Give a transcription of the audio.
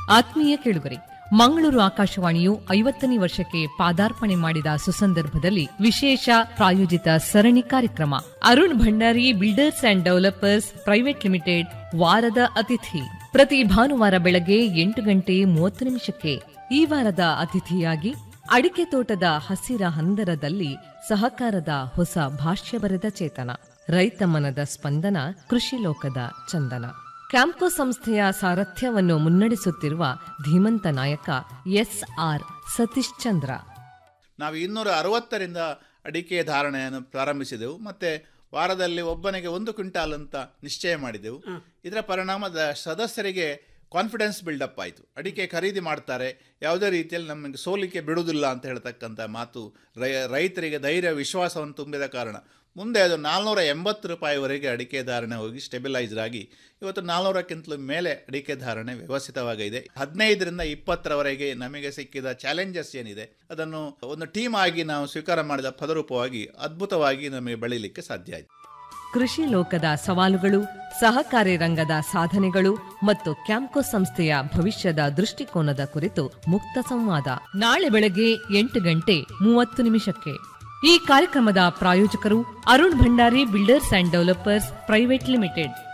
ಆತ್ಮೀಯ ಕೇಳುಗರೆ ಮಂಗಳೂರು ಆಕಾಶವಾಣಿಯು ಐವತ್ತನೇ ವರ್ಷಕ್ಕೆ ಪಾದಾರ್ಪಣೆ ಮಾಡಿದ ಸುಸಂದರ್ಭದಲ್ಲಿ ವಿಶೇಷ ಪ್ರಾಯೋಜಿತ ಸರಣಿ ಕಾರ್ಯಕ್ರಮ Arun Bhandari builders and developers private limited ವಾರದ ಅತಿಥಿ ಪ್ರತಿ ಭಾನುವಾರ ಬೆಳಗ್ಗೆ ಎಂಟು ಗಂಟೆ ಮೂವತ್ತು ನಿಮಿಷಕ್ಕೆ ಈ ವಾರದ ಅತಿಥಿಯಾಗಿ ಅಡಿಕೆ ತೋಟದ ಹಸಿರ ಹಂದರದಲ್ಲಿ ಸಹಕಾರದ ಹೊಸ ಭಾಷ್ಯ ಬರೆದ ಚೇತನ ರೈತ ಮನದ ಸ್ಪಂದನ ಕೃಷಿ ಲೋಕದ ಚಂದನ ಕ್ಯಾಂಪ್ಕೋ ಸಂಸ್ಥೆಯ ಸಾರಥ್ಯವನ್ನು ಮುನ್ನಡೆಸುತ್ತಿರುವ ಧೀಮಂತ ನಾಯಕ ಎಸ್ಆರ್ ಸತೀಶ್ ಚಂದ್ರ ನಾವು ಇನ್ನೂರ ಅರವತ್ತರಿಂದ ಅಡಿಕೆ ಧಾರಣೆಯನ್ನು ಪ್ರಾರಂಭಿಸಿದೆವು ಮತ್ತೆ ವಾರದಲ್ಲಿ ಒಬ್ಬನಿಗೆ ಒಂದು ಕ್ವಿಂಟಾಲ್ ಅಂತ ನಿಶ್ಚಯ ಮಾಡಿದೆವು ಇದರ ಪರಿಣಾಮದ ಸದಸ್ಯರಿಗೆ ಕಾನ್ಫಿಡೆನ್ಸ್ ಬಿಲ್ಡಪ್ ಆಯಿತು ಅಡಿಕೆ ಖರೀದಿ ಮಾಡ್ತಾರೆ ಯಾವುದೇ ರೀತಿಯಲ್ಲಿ ನಮಗೆ ಸೋಲಿಕೆ ಬಿಡುವುದಿಲ್ಲ ಅಂತ ಹೇಳ್ತಕ್ಕಂಥ ಮಾತು ರೈ ರೈತರಿಗೆ ಧೈರ್ಯ ವಿಶ್ವಾಸವನ್ನು ತುಂಬಿದ ಕಾರಣ ಮುಂದೆ ಅದು ನಾಲ್ನೂರ ಎಂಬತ್ತು ರೂಪಾಯಿವರೆಗೆ ಅಡಿಕೆ ಧಾರಣೆ ಹೋಗಿ ಸ್ಟೆಬಿಲೈಸ್ಡ್ ಆಗಿ ಇವತ್ತು ನಾಲ್ನೂರಕ್ಕಿಂತಲೂ ಮೇಲೆ ಅಡಿಕೆ ಧಾರಣೆ ವ್ಯವಸ್ಥಿತವಾಗಿದೆ ಹದಿನೈದರಿಂದ ಇಪ್ಪತ್ತರವರೆಗೆ ನಮಗೆ ಸಿಕ್ಕಿದ ಚಾಲೆಂಜಸ್ ಏನಿದೆ ಅದನ್ನು ಒಂದು ಟೀಮ್ ಆಗಿ ನಾವು ಸ್ವೀಕಾರ ಮಾಡಿದ ಪದರೂಪವಾಗಿ ಅದ್ಭುತವಾಗಿ ನಮಗೆ ಬೆಳೀಲಿಕ್ಕೆ ಸಾಧ್ಯ ಆಯಿತು ಕೃಷಿ ಲೋಕದ ಸವಾಲುಗಳು ಸಹಕಾರಿ ರಂಗದ ಸಾಧನೆಗಳು ಮತ್ತು ಕ್ಯಾಂಪ್ಕೋ ಸಂಸ್ಥೆಯ ಭವಿಷ್ಯದ ದೃಷ್ಟಿಕೋನದ ಕುರಿತು ಮುಕ್ತ ಸಂವಾದ ನಾಳೆ ಬೆಳಗ್ಗೆ ಎಂಟು ಗಂಟೆ ಮೂವತ್ತು ನಿಮಿಷಕ್ಕೆ ಈ ಕಾರ್ಯಕ್ರಮದ ಪ್ರಾಯೋಜಕರು Arun Bhandari builders and developers private limited